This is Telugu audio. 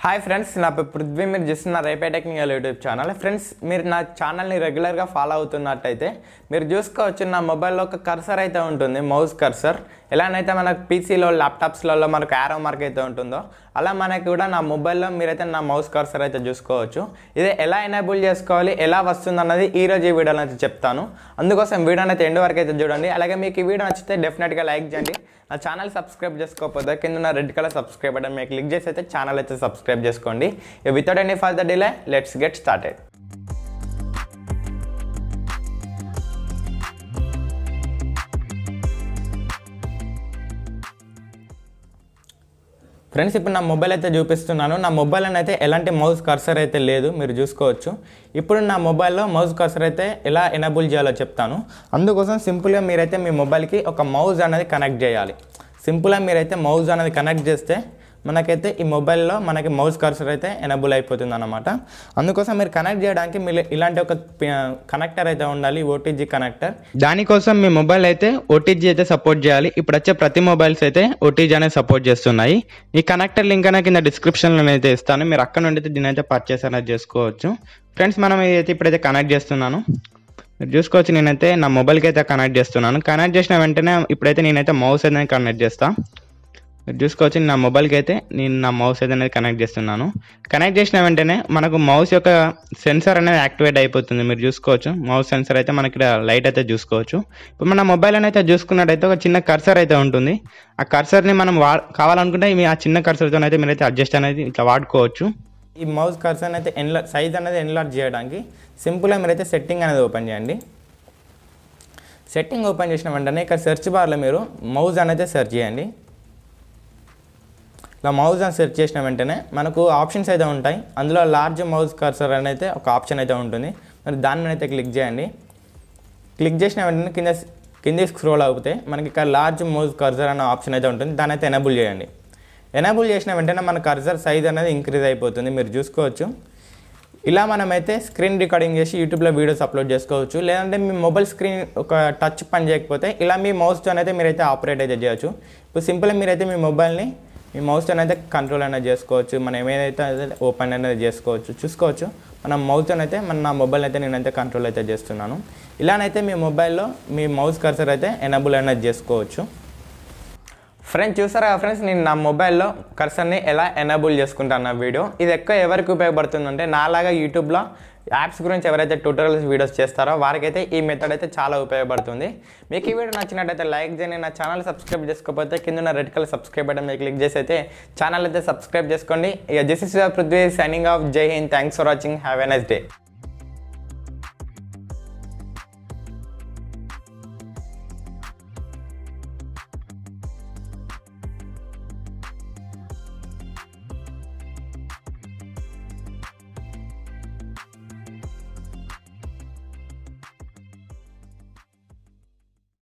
హాయ్ ఫ్రెండ్స్ నా పేరు పృథ్వీ మీరు చూస్తున్న రేపే టెక్నికల్ యూట్యూబ్ ఛానల్ ఫ్రెండ్స్ మీరు నా ఛానల్ని రెగ్యులర్గా ఫాలో అవుతున్నట్టయితే మీరు చూసుకోవచ్చు నా మొబైల్లో ఒక కర్సర్ అయితే ఉంటుంది మౌస్ కర్సర్ ఎలానైతే మనకు పీసీలో ల్యాప్టాప్స్లలో మనకు యారో మార్క్ అయితే ఉంటుందో అలా మనకి కూడా నా మొబైల్లో మీరైతే నా మౌస్ కర్సర్ అయితే చూసుకోవచ్చు ఇది ఎలా ఎనేబుల్ చేసుకోవాలి ఎలా వస్తుంది అన్నది ఈ రోజు ఈ వీడియోలో అయితే చెప్తాను అందుకోసం వీడియోని అయితే ఎండ్ వరకు అయితే చూడండి అలాగే మీకు ఈ వీడియో నచ్చితే డెఫినెట్గా లైక్ చేయండి నా ఛానల్ సబ్స్క్రైబ్ చేసుకోకపోతే కింద ఉన్న రెడ్ కలర్ సబ్స్క్రైబ్ బటన్ మీరు క్లిక్ చేసి అయితే ఛానల్ అయితే సబ్స్క్రైబ్ చేసుకోండి without any further delay let's get started friends ఇప్పుడు నా మొబైల్ అయితే చూపిస్తున్నాను నా మొబైల్ అయితే ఎలాంటి మౌస్ కర్సర్ అయితే లేదు మీరు చూసుకోవచ్చు ఇప్పుడు నా మొబైల్లో మౌస్ కర్సర్ అయితే ఎలా ఎనబుల్ చేయాలో చెప్తాను అందుకోసం సింపుల్గా మీరైతే మీ మొబైల్కి ఒక మౌజ్ అనేది కనెక్ట్ చేయాలి సింపుల్గా మీరైతే మౌజ్ అనేది కనెక్ట్ చేస్తే మనకైతే ఈ మొబైల్లో మనకి మౌస్ కర్సర్ అయితే ఎనబుల్ అయిపోతుంది అనమాట అందుకోసం మీరు కనెక్ట్ చేయడానికి మీరు ఇలాంటి ఒక కనెక్టర్ అయితే ఉండాలి ఓటీజీ కనెక్టర్ దానికోసం మీ మొబైల్ అయితే ఓటీజీ అయితే సపోర్ట్ చేయాలి ఇప్పుడు వచ్చే ప్రతి మొబైల్స్ అయితే ఓటీజీ అనేది సపోర్ట్ చేస్తున్నాయి ఈ కనెక్టర్ లింక్ అనేది కింద డిస్క్రిప్షన్లో అయితే ఇస్తాను మీరు అక్కడ నుండి అయితే దీని అయితే పర్చేస్ అనేది చేసుకోవచ్చు ఫ్రెండ్స్ మనం ఇదైతే ఇప్పుడైతే కనెక్ట్ చేస్తున్నాను మీరు చూసుకోవచ్చు నేనైతే నా మొబైల్కి అయితే కనెక్ట్ చేస్తున్నాను కనెక్ట్ చేసిన వెంటనే ఇప్పుడైతే నేనైతే మౌస్ అనేది కనెక్ట్ చేస్తాను మీరు చూసుకోవచ్చు నా మొబైల్కి అయితే నేను నా మౌస్ అయితే అనేది కనెక్ట్ చేస్తున్నాను కనెక్ట్ చేసిన వెంటనే మనకు మౌస్ యొక్క సెన్సార్ అనేది యాక్టివేట్ అయిపోతుంది మీరు చూసుకోవచ్చు మౌస్ సెన్సార్ అయితే మనకి ఇక్కడ లైట్ అయితే చూసుకోవచ్చు ఇప్పుడు మన మొబైల్ అయితే చూసుకున్నట్టయితే ఒక చిన్న కర్సర్ అయితే ఉంటుంది ఆ కర్సర్ని మనం వా కావాలనుకుంటే మీ ఆ చిన్న కర్సర్తో అయితే మీరైతే అడ్జస్ట్ అనేది ఇట్లా వాడుకోవచ్చు ఈ మౌస్ కర్సర్ అయితే ఎన్లా సైజ్ అనేది ఎన్లార్జ్ చేయడానికి సింపుల్గా మీరైతే సెట్టింగ్ అనేది ఓపెన్ చేయండి సెట్టింగ్ ఓపెన్ చేసిన వెంటనే ఇక్కడ సెర్చ్ బార్లో మీరు మౌజ్ అనేది సెర్చ్ చేయండి ఇలా మౌజ్ అని సెర్చ్ చేసిన వెంటనే మనకు ఆప్షన్స్ అయితే ఉంటాయి అందులో లార్జ్ మౌజ్ కర్సర్ అని అయితే ఒక ఆప్షన్ అయితే ఉంటుంది మరి దాని మీద అయితే క్లిక్ చేయండి క్లిక్ చేసిన వెంటనే కింద కింద స్క్రోల్ అవుతే మనకి ఇక్కడ లార్జ్ మౌజ్ కర్సర్ అనే ఆప్షన్ అయితే ఉంటుంది దాన్ని అయితే ఎనబుల్ చేయండి ఎనబుల్ చేసిన వెంటనే మన కర్సర్ సైజ్ అనేది ఇంక్రీజ్ అయిపోతుంది మీరు చూసుకోవచ్చు ఇలా మనమైతే స్క్రీన్ రికార్డింగ్ చేసి యూట్యూబ్లో వీడియోస్ అప్లోడ్ చేసుకోవచ్చు లేదంటే మీ మొబైల్ స్క్రీన్ ఒక టచ్ పని చేయకపోతే ఇలా మీ మౌస్తో అయితే మీరైతే ఆపరేట్ అయితే చేయొచ్చు ఇప్పుడు సింపుల్గా మీరైతే మీ మొబైల్ని మీ మౌస్తో అయితే కంట్రోల్ అనేది చేసుకోవచ్చు మనం ఏమైతే ఓపెన్ అనేది చేసుకోవచ్చు చూసుకోవచ్చు మన మౌస్తో అయితే మన నా మొబైల్ అయితే నేనైతే కంట్రోల్ అయితే చేస్తున్నాను ఇలానైతే మీ మొబైల్లో మీ మౌస్ కర్సర్ అయితే ఎనబుల్ అనేది చేసుకోవచ్చు ఫ్రెండ్స్ చూసారా ఫ్రెండ్స్ నేను నా మొబైల్లో కర్సర్ని ఎలా ఎనేబుల్ చేసుకుంటాను నా వీడియో ఇది ఎక్కువ ఎవరికి ఉపయోగపడుతుందంటే నాలాగా యూట్యూబ్లో యాప్స్ గురించి ఎవరైతే ట్యూటోరియల్స్ వీడియోస్ చేస్తారో వారికైతే ఈ మెథడ్ అయితే చాలా ఉపయోగపడుతుంది మీకు ఈ వీడియో నచ్చినట్టయితే లైక్ చేయండి నా ఛానల్ సబ్స్క్రైబ్ చేసుకోకపోతే కింద రెడ్ కలర్ సబ్స్క్రైబ్ బటన్ మీద క్లిక్ చేసి అయితే ఛానల్ అయితే సబ్స్క్రైబ్ చేసుకోండి ఇక this is Prithvi signing off Jai Hind thanks for watching have a nice day